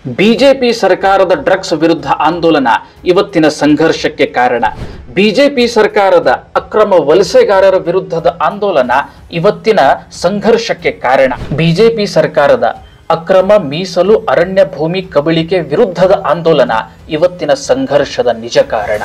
BJP ಸರ್ಕಾರದ drugs ವಿರುದ್ಧ ಆಂದೋಲನ ಇವತ್ತಿನ ಸಂಘರ್ಷಕ್ಕೆ ಕಾರಣ ಬಿಜೆಪಿ ಸರ್ಕಾರದ ಅಕ್ರಮ ವಲಸೆಗಾರರ ವಿರುದ್ಧದ ಆಂದೋಲನ ಇವತ್ತಿನ ಸಂಘರ್ಷಕ್ಕೆ ಕಾರಣ ಬಿಜೆಪಿ ಸರ್ಕಾರದ ಅಕ್ರಮ ಮೀಸಲು ಅರಣ್ಯ ಭೂಮಿ ಕಬಳಿಕೆ ವಿರುದ್ಧದ ಆಂದೋಲನ ಇವತ್ತಿನ ಸಂಘರ್ಷದ ನಿಜ ಕಾರಣ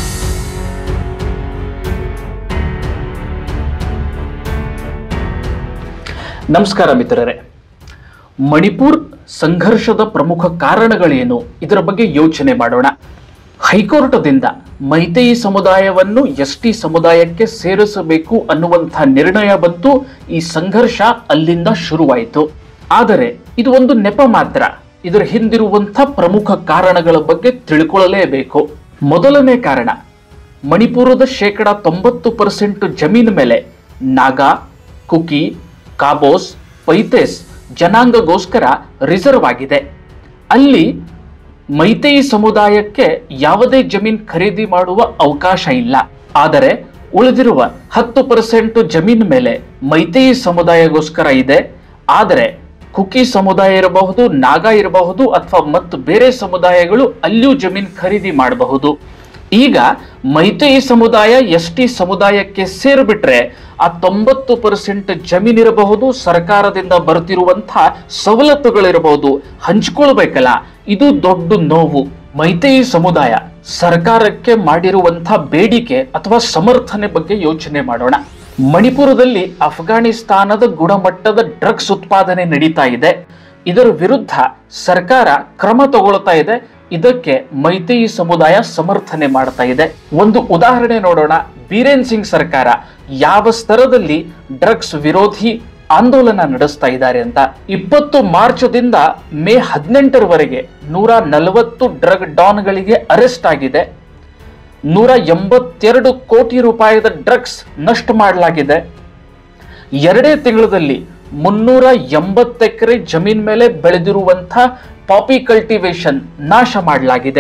ನಮಸ್ಕಾರ ಮಿತ್ರರೇ ಮಣಿಪುರ್ ಸಂಘರ್ಷದ ಪ್ರಮುಖ ಕಾರಣಗಳೇನು ಇದರ ಬಗ್ಗೆ ಯೋಚನೆ ಮಾಡೋಣ ಹೈಕೋರ್ಟದಿಂದ ಮೈತೇಯಿ ಸಮುದಾಯವನ್ನು ಎಸ್ ಟಿ ಸಮುದಾಯಕ್ಕೆ ಸೇರಿಸಬೇಕು ಅನ್ನುವಂಥ ನಿರ್ಣಯ ಬಂತು ಈ ಸಂಘರ್ಷ ಅಲ್ಲಿಂದ ಶುರುವಾಯಿತು ಆದರೆ ಇದು ಒಂದು ನೆಪ ಮಾತ್ರ ಇದರ ಹಿಂದಿರುವಂಥ ಪ್ರಮುಖ ಕಾರಣಗಳ ಬಗ್ಗೆ ತಿಳ್ಕೊಳ್ಳಲೇಬೇಕು ಮೊದಲನೇ ಕಾರಣ ಮಣಿಪುರದ ಶೇಕಡ ತೊಂಬತ್ತು ಪರ್ಸೆಂಟ್ ಜಮೀನು ಮೇಲೆ ನಾಗಾ ಕುಕಿ ಕಾಬೋಸ್ ಪೈತೇಸ್ ಜನಾಂಗಗೋಸ್ಕರ ರಿಸರ್ವ್ ಆಗಿದೆ ಅಲ್ಲಿ ಮೈತೇಯಿ ಸಮುದಾಯಕ್ಕೆ ಯಾವುದೇ ಜಮೀನ್ ಖರೀದಿ ಮಾಡುವ ಅವಕಾಶ ಇಲ್ಲ ಆದರೆ ಉಳಿದಿರುವ ಹತ್ತು ಪರ್ಸೆಂಟ್ ಜಮೀನ್ ಮೇಲೆ ಮೈತೇಯಿ ಸಮುದಾಯಗೋಸ್ಕರ ಇದೆ ಆದರೆ ಕುಕಿ ಸಮುದಾಯ ಇರಬಹುದು ನಾಗಾ ಇರಬಹುದು ಅಥವಾ ಮತ್ತು ಬೇರೆ ಸಮುದಾಯಗಳು ಅಲ್ಲಿಯೂ ಜಮೀನ್ ಖರೀದಿ ಮಾಡಬಹುದು ಈಗ ಮೈತೇಯಿ ಸಮುದಾಯ ಎಸ್ ಟಿ ಸಮುದಾಯಕ್ಕೆ ಸೇರಿಬಿಟ್ರೆ ಆ ತೊಂಬತ್ತು ಪರ್ಸೆಂಟ್ ಜಮೀನಿರಬಹುದು ಸರ್ಕಾರದಿಂದ ಬರ್ತಿರುವಂಥ ಸವಲತ್ತುಗಳಿರಬಹುದು ಹಂಚ್ಕೊಳ್ಬೇಕಲ್ಲ ಇದು ದೊಡ್ಡ ನೋವು ಮೈತೇಯಿ ಸಮುದಾಯ ಸರ್ಕಾರಕ್ಕೆ ಮಾಡಿರುವಂಥ ಬೇಡಿಕೆ ಅಥವಾ ಸಮರ್ಥನೆ ಬಗ್ಗೆ ಯೋಚನೆ ಮಾಡೋಣ ಮಣಿಪುರದಲ್ಲಿ ಅಫ್ಘಾನಿಸ್ತಾನದ ಗುಣಮಟ್ಟದ ಡ್ರಗ್ಸ್ ಉತ್ಪಾದನೆ ನಡೀತಾ ಇದೆ ಇದರ ವಿರುದ್ಧ ಸರ್ಕಾರ ಕ್ರಮ ತಗೊಳ್ತಾ ಇದೆ ಇದಕ್ಕೆ ಮೈತೇಯಿ ಸಮುದಾಯ ಸಮರ್ಥನೆ ಮಾಡ್ತಾ ಇದೆ ಒಂದು ಉದಾಹರಣೆ ನೋಡೋಣ ಬೀರೇನ್ ಸಿಂಗ್ ಸರ್ಕಾರ ಯಾವ ಸ್ತರದಲ್ಲಿ ಡ್ರಗ್ಸ್ ವಿರೋಧಿ ಆಂದೋಲನ ನಡೆಸ್ತಾ ಇದ್ದಾರೆ ಅಂತ ಇಪ್ಪತ್ತು ಮಾರ್ಚ್ದಿಂದ ಮೇ ಹದಿನೆಂಟರವರೆಗೆ ನೂರ ನಲವತ್ತು ಡ್ರಗ್ ಡಾನ್ಗಳಿಗೆ ಅರೆಸ್ಟ್ ಆಗಿದೆ ನೂರ ಎಂಬತ್ತೆರಡು ಕೋಟಿ ರೂಪಾಯಿದ ಡ್ರಗ್ಸ್ ನಷ್ಟ ಮಾಡಲಾಗಿದೆ ಎರಡೇ ತಿಂಗಳಲ್ಲಿ ಮುನ್ನೂರ ಎಂಬತ್ತು ಎಕರೆ ಜಮೀನ್ ಮೇಲೆ ಬೆಳೆದಿರುವಂಥ ಪಾಪಿ ಕಲ್ಟಿವೇಶನ್ ನಾಶ ಮಾಡಲಾಗಿದೆ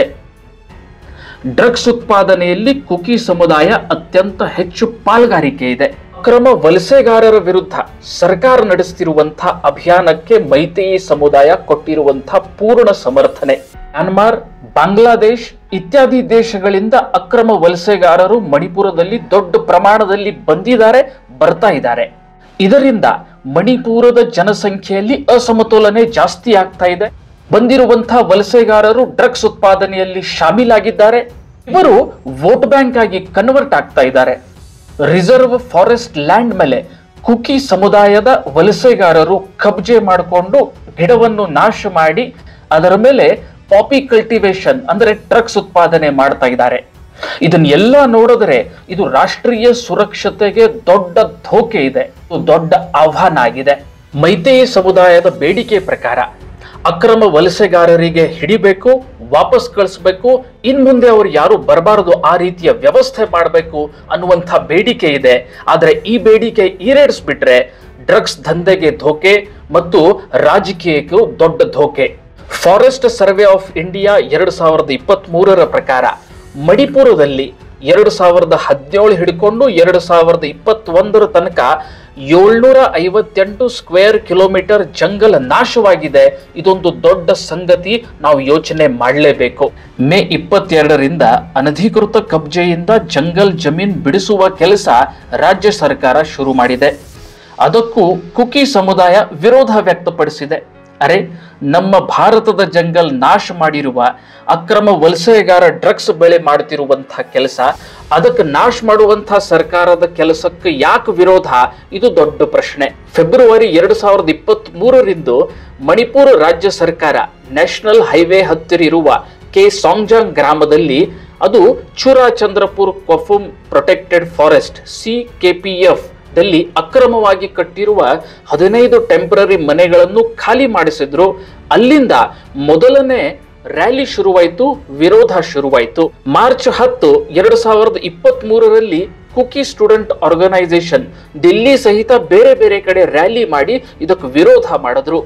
ಡ್ರಗ್ಸ್ ಉತ್ಪಾದನೆಯಲ್ಲಿ ಕುಕಿ ಸಮುದಾಯ ಅತ್ಯಂತ ಹೆಚ್ಚು ಪಾಲ್ಗಾರಿಕೆ ಇದೆ ಅಕ್ರಮ ವಲಸೆಗಾರರ ವಿರುದ್ಧ ಸರ್ಕಾರ ನಡೆಸುತ್ತಿರುವಂತಹ ಅಭಿಯಾನಕ್ಕೆ ಮೈತೇಯಿ ಸಮುದಾಯ ಕೊಟ್ಟಿರುವಂತಹ ಪೂರ್ಣ ಸಮರ್ಥನೆ ಮ್ಯಾನ್ಮಾರ್ ಬಾಂಗ್ಲಾದೇಶ್ ಇತ್ಯಾದಿ ದೇಶಗಳಿಂದ ಅಕ್ರಮ ವಲಸೆಗಾರರು ಮಣಿಪುರದಲ್ಲಿ ದೊಡ್ಡ ಪ್ರಮಾಣದಲ್ಲಿ ಬಂದಿದ್ದಾರೆ ಬರ್ತಾ ಇದ್ದಾರೆ ಇದರಿಂದ ಮಣಿಪುರದ ಜನಸಂಖ್ಯೆಯಲ್ಲಿ ಅಸಮತೋಲನೆ ಜಾಸ್ತಿ ಆಗ್ತಾ ಇದೆ ಬಂದಿರುವಂತಹ ವಲಸೆಗಾರರು ಡ್ರಗ್ಸ್ ಉತ್ಪಾದನೆಯಲ್ಲಿ ಶಾಮೀಲಾಗಿದ್ದಾರೆ ಇವರು ವೋಟ್ ಬ್ಯಾಂಕ್ ಆಗಿ ಕನ್ವರ್ಟ್ ಆಗ್ತಾ ಇದ್ದಾರೆ ರಿಸರ್ವ್ ಫಾರೆಸ್ಟ್ ಲ್ಯಾಂಡ್ ಮೇಲೆ ಕುಕಿ ಸಮುದಾಯದ ವಲಸೆಗಾರರು ಕಬ್ಜೆ ಮಾಡಿಕೊಂಡು ಗಿಡವನ್ನು ನಾಶ ಮಾಡಿ ಅದರ ಮೇಲೆ ಪಾಪಿ ಕಲ್ಟಿವೇಶನ್ ಅಂದ್ರೆ ಡ್ರಗ್ಸ್ ಉತ್ಪಾದನೆ ಮಾಡ್ತಾ ಇದ್ದಾರೆ ಇದನ್ನೆಲ್ಲ ನೋಡಿದ್ರೆ ಇದು ರಾಷ್ಟ್ರೀಯ ಸುರಕ್ಷತೆಗೆ ದೊಡ್ಡ ಧೋಕೆ ಇದೆ ಇದು ದೊಡ್ಡ ಆಹ್ವಾನ ಆಗಿದೆ ಮೈತೇಯಿ ಸಮುದಾಯದ ಬೇಡಿಕೆ ಪ್ರಕಾರ ಅಕ್ರಮ ವಲಸೆಗಾರರಿಗೆ ಹಿಡಿಬೇಕು ವಾಪಸ್ ಕಳಿಸ್ಬೇಕು ಇನ್ ಮುಂದೆ ಅವ್ರು ಯಾರು ಬರಬಾರದು ಆ ರೀತಿಯ ವ್ಯವಸ್ಥೆ ಮಾಡಬೇಕು ಅನ್ನುವಂಥ ಬೇಡಿಕೆ ಇದೆ ಆದರೆ ಈ ಬೇಡಿಕೆ ಈಡೇರಿಸ್ಬಿಟ್ರೆ ಡ್ರಗ್ಸ್ ದಂಧೆಗೆ ಧೋಕೆ ಮತ್ತು ರಾಜಕೀಯಕ್ಕೂ ದೊಡ್ಡ ಧೋಕೆ ಫಾರೆಸ್ಟ್ ಸರ್ವೆ ಆಫ್ ಇಂಡಿಯಾ ಎರಡು ಸಾವಿರದ ಇಪ್ಪತ್ತ್ ಮೂರರ ಪ್ರಕಾರ ಮಣಿಪುರದಲ್ಲಿ ಎರಡು ಸಾವಿರದ ಹದಿನೇಳು ಹಿಡ್ಕೊಂಡು ಎರಡು ಸಾವಿರದ ಇಪ್ಪತ್ತೊಂದರ ತನಕ ಏಳ್ನೂರ ಐವತ್ತೆಂಟು ಸ್ಕ್ವೇರ್ ಕಿಲೋಮೀಟರ್ ಜಂಗಲ್ ನಾಶವಾಗಿದೆ ಇದೊಂದು ದೊಡ್ಡ ಸಂಗತಿ ನಾವು ಯೋಚನೆ ಮಾಡಲೇಬೇಕು ಮೇ ಇಪ್ಪತ್ತೆರಡರಿಂದ ಅನಧಿಕೃತ ಕಬ್ಜೆಯಿಂದ ಜಂಗಲ್ ಜಮೀನ್ ಬಿಡಿಸುವ ಕೆಲಸ ರಾಜ್ಯ ಸರ್ಕಾರ ಶುರು ಮಾಡಿದೆ ಅದಕ್ಕೂ ಕುಕಿ ಸಮುದಾಯ ವಿರೋಧ ವ್ಯಕ್ತಪಡಿಸಿದೆ ಅರೆ ನಮ್ಮ ಭಾರತದ ಜಂಗಲ್ ನಾಶ ಮಾಡಿರುವ ಅಕ್ರಮ ವಲಸೆಗಾರ ಡ್ರಗ್ಸ್ ಬೆಳೆ ಮಾಡುತ್ತಿರುವಂತಹ ಕೆಲಸ ಅದಕ್ಕೆ ನಾಶ ಮಾಡುವಂತಹ ಸರ್ಕಾರದ ಕೆಲಸಕ್ಕೆ ಯಾಕೆ ವಿರೋಧ ಇದು ದೊಡ್ಡ ಪ್ರಶ್ನೆ ಫೆಬ್ರವರಿ ಎರಡು ಸಾವಿರದ ಇಪ್ಪತ್ತ್ ಮೂರರಿಂದು ಮಣಿಪುರ ರಾಜ್ಯ ಸರ್ಕಾರ ನ್ಯಾಷನಲ್ ಹೈವೇ ಹತ್ತಿರ ಇರುವ ಕೆ ಸಾಂಗ್ಜಾಂಗ್ ಗ್ರಾಮದಲ್ಲಿ ಅದು Churachandpur Khoupum protected forest C KPF ದಲ್ಲಿ ಅಕ್ರಮವಾಗಿ ಕಟ್ಟಿರುವ ಹದಿನೈದು ಟೆಂಪರರಿ ಮನೆಗಳನ್ನು ಖಾಲಿ ಮಾಡಿಸಿದ್ರು ಅಲ್ಲಿಂದ ಮೊದಲನೇ ರ್ಯಾಲಿ ಶುರುವಾಯಿತು ವಿರೋಧ ಶುರುವಾಯಿತು ಮಾರ್ಚ್ ಹತ್ತು ಎರಡು ಸಾವಿರದ ಇಪ್ಪತ್ತ್ ಮೂರರಲ್ಲಿ ಕುಕಿ ಸ್ಟೂಡೆಂಟ್ ಆರ್ಗನೈಸೇಷನ್ ದಿಲ್ಲಿ ಸಹಿತ ಬೇರೆ ಬೇರೆ ಕಡೆ ರ್ಯಾಲಿ ಮಾಡಿ ಇದಕ್ಕೆ ವಿರೋಧ ಮಾಡಿದ್ರು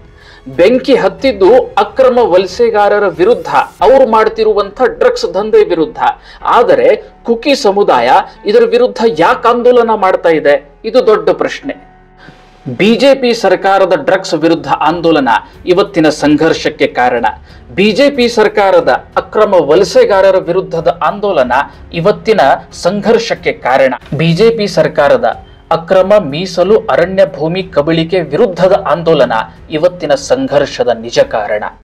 ಬೆಂಕಿ ಹತ್ತಿದ್ದು ಅಕ್ರಮ ವಲಸೆಗಾರರ ವಿರುದ್ಧ ಅವರು ಮಾಡ್ತಿರುವಂತ ಡ್ರಗ್ಸ್ ದಂಧೆ ವಿರುದ್ಧ ಆದರೆ ಕುಕಿ ಸಮುದಾಯ ಇದರ ವಿರುದ್ಧ ಯಾಕೆ ಆಂದೋಲನ ಮಾಡ್ತಾ ಇದೆ ಇದು ದೊಡ್ಡ ಪ್ರಶ್ನೆ ಬಿಜೆಪಿ ಸರ್ಕಾರದ ಡ್ರಗ್ಸ್ ವಿರುದ್ಧ ಆಂದೋಲನ ಇವತ್ತಿನ ಸಂಘರ್ಷಕ್ಕೆ ಕಾರಣ ಬಿಜೆಪಿ ಸರ್ಕಾರದ ಅಕ್ರಮ ವಲಸೆಗಾರರ ವಿರುದ್ಧದ ಆಂದೋಲನ ಇವತ್ತಿನ ಸಂಘರ್ಷಕ್ಕೆ ಕಾರಣ ಬಿಜೆಪಿ ಸರ್ಕಾರದ ಅಕ್ರಮ ಮೀಸಲು ಅರಣ್ಯ ಭೂಮಿ ಕಬಳಿಕೆ ವಿರುದ್ಧದ ಆಂದೋಲನ ಇವತ್ತಿನ ಸಂಘರ್ಷದ ನಿಜ ಕಾರಣ